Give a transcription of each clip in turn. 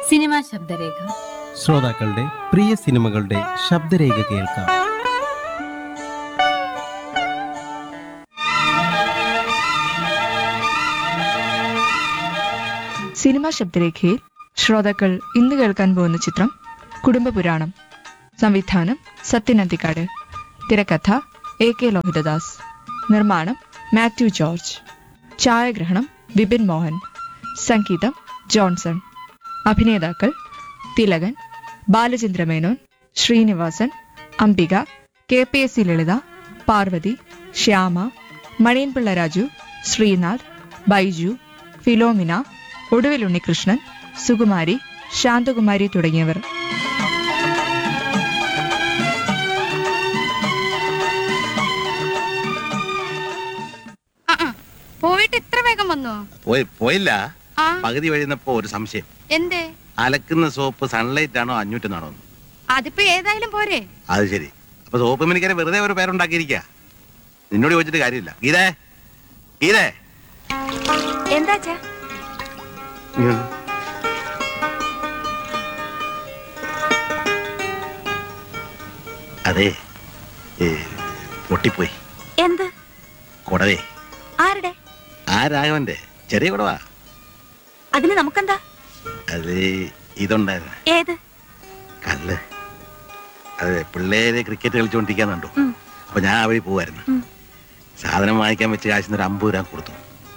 Cinema ശബ്ദരേഖ ശ്രോതാക്കളുടെ പ്രിയ സിനിമകളുടെ ശബ്ദരേഖ കേൾക്കാം സിനിമാ ശബ്ദരേഖയിൽ ശ്രോതാക്കൾ ഇന്ന് കേൾക്കാൻ പോകുന്ന ചിത്രം കുടുംബപുരാണം സംവിധാനം സത്യനന്തിക്കാട് തിരക്കഥ എ കെ ലോഹിതദാസ് നിർമ്മാണം മാത്യു ജോർജ് ഛായാഗ്രഹണം വിപിൻ മോഹൻ സംഗീതം ജോൺസൺ അഭിനേതാക്കൾ Thilakan Balachandra Menon Sreenivasan Ambika K P S C Lalitha Parvathy Shyama Maniyanpilla Raju Sreenath Baiju Philomina Oduvil Unnikrishnan Sukumari Shanthakumari തുടങ്ങിയവർ ആ, ആ. പോയിട്ട് ഇത്ര വേഗം വന്നു പോയി പോയില്ല ആ പകുതി വഴിയുന്നപ്പോ ഒരു സംശയം എന്തേ അലക്കുന്ന സോപ്പ് സൺലൈറ്റ് ആണോ അഞ്ഞൂറ്റെന്നാണോ എന്ന്. അതിപ്പോ ഏതായാലും പോരെ അത് ശരി അപ്പൊ സോപ്പ് മിനിക്കാരെ വെറുതെ ഒരു പേരുണ്ടാക്കിയിരിക്കുക നിന്നോട് ചോദിച്ചിട്ട് കാര്യമില്ല ഗീതേ ഗീതേ എന്താച്ചാ ഉം. അതെ ഏ, പൊട്ടിപ്പോയി എന്ത് കുടവേ ആരുടെ ആ രാഘവന്റെ ചെറിയ കുടവാ അതിന് നമുക്കെന്താ അത് ഇതുണ്ടായിരുന്നു ഏത് കല്ല് അതെ പിള്ളേര് ക്രിക്കറ്റ് കളിച്ചുകൊണ്ടിരിക്കാൻ കണ്ടു ഉം. അപ്പൊ ഞാൻ ആ വഴി പോവായിരുന്നു ഉം. സാധനം വാങ്ങിക്കാൻ വെച്ച് കാശിന് ഒരു അമ്പത് രൂപ കൊടുത്തു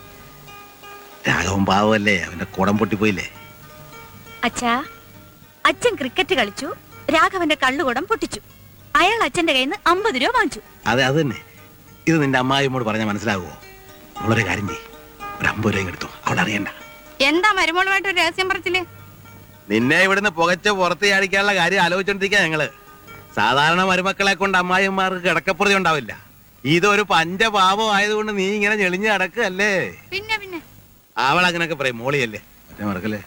രാഘവൻ പാവമല്ലേ അവന്റെ കുടം പൊട്ടിപ്പോയില്ലേ അച്ഛാ അച്ഛൻ ക്രിക്കറ്റ് കളിച്ചു രാഘവന്റെ കള്ളുകുടം പൊട്ടിച്ചു അയാൾ അച്ഛന്റെ കയ്യിൽ നിന്ന് അമ്പത് രൂപ വാങ്ങിച്ചു അതെ അത് തന്നെ ഇത് നിന്റെ അമ്മായിമ്മോട് പറഞ്ഞാൽ മനസ്സിലാകുമോ നമ്മളൊരു കാര്യം ചെയ്യ് ഒരു അമ്പത് രൂപ എടുത്തു അവിടെ അറിയണ്ട എന്താ മരുമോളുമായിട്ട് ഒരു രഹസ്യം പറച്ചില് നിന്നെ ഇവിടുന്ന് പുകച്ച് പുറത്ത് ചാടിക്കാനുള്ള കാര്യം ആലോചിച്ചോണ്ടിരിക്കുക ഞങ്ങള് സാധാരണ മരുമക്കളെ കൊണ്ട് അമ്മായിമാർക്ക് കിടക്കപ്പുറതി ഉണ്ടാവില്ല ഇതൊരു പഞ്ചപാപം ആയതുകൊണ്ട് നീ ഇങ്ങനെ ഞെളിഞ്ഞ് കിടക്കല്ലേ പിന്നെ പിന്നെ അവൾ അങ്ങനൊക്കെ പറയും മോളിയല്ലേ മറ്റേ മറക്കല്ലേ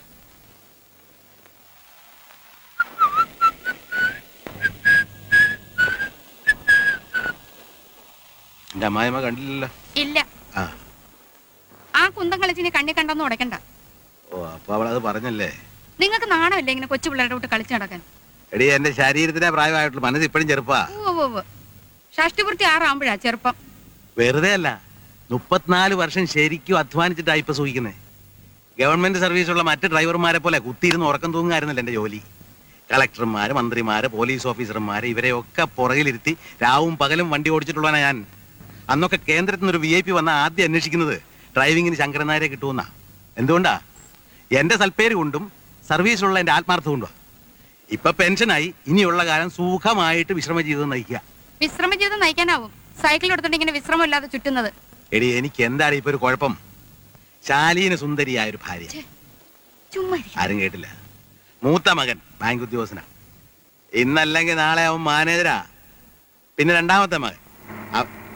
എന്റെ അമ്മായിമ്മ കണ്ടില്ലല്ലോ ഇല്ല ആ ആ കുന്തം കളിച്ചിനി കണ്ണി കണ്ടൊന്നും ഉടക്കണ്ട ഓ അപ്പൊ അവളത് പറഞ്ഞല്ലേ നിങ്ങൾക്ക് നാണമില്ല ഇങ്ങനെ കൊച്ചു പിള്ളേരുടെ കൂട്ട് കളിച്ചു നടക്കാൻ എടി എന്റെ ശരീരത്തിനെ പ്രായമായിട്ടുള്ളൂ മനസ്സ് ഇപ്പോഴും ചെറുപ്പാ ഉവ്വ് ഉവ്വ്. ഷഷ്ടിപൂർത്തി ആറാകുമ്പോഴാ ചെറുപ്പം വെറുതെ അല്ല മുപ്പത്തിനാല് വർഷം ശരിക്കും അധ്വാനിച്ചിട്ടാ ഇപ്പൊ സൂഹിക്കുന്നേ ഗവൺമെന്റ് സർവീസുള്ള മറ്റ് ഡ്രൈവർമാരെ പോലെ കുത്തിയിരുന്ന് ഉറക്കം തൂങ്ങായിരുന്നില്ല എന്റെ ജോലി കളക്ടർമാര് മന്ത്രിമാര് പോലീസ് ഓഫീസർമാര് ഇവരെയൊക്കെ പുറകിലിരുത്തി രാവും പകലും വണ്ടി ഓടിച്ചിട്ടുള്ളവനാ ഞാൻ അന്നൊക്കെ കേന്ദ്രത്തിൽ നിന്ന് ഒരു വി ഐ പി വന്ന ആദ്യം അന്വേഷിക്കുന്നത് ഡ്രൈവിങ്ങിന് ശങ്കരൻ നായരെ കിട്ടുമെന്നാ എന്തുകൊണ്ടാ എന്റെ സൽപ്പേര് കൊണ്ടും സർവീസിലുള്ള എന്റെ ആത്മാർത്ഥം കൊണ്ടുവാ ഇപ്പൊ പെൻഷനായി ഇനിയുള്ള കാലം സുഖമായിട്ട് വിശ്രമ ജീവിതം നയിക്കുക വിശ്രമ ജീവിതം നയിക്കാനാവും സൈക്കിൾ എടുത്തിട്ട് ഇങ്ങനെ വിശ്രമമില്ലാതെ ചുറ്റുന്നത് എടി എനിക്ക് എന്താണ് ഇപ്പൊ ഒരു കുഴപ്പം ശാലീന സുന്ദരിയായ ഒരു ഭാര്യ ചുമ്മാ ഇരി. ആരും കേട്ടില്ല മൂത്ത മകൻ ബാങ്ക് ഉദ്യോഗസ്ഥനാ ഇന്നല്ലെങ്കിൽ നാളെ അവൻ മാനേജരാ പിന്നെ രണ്ടാമത്തെ മകൻ അ-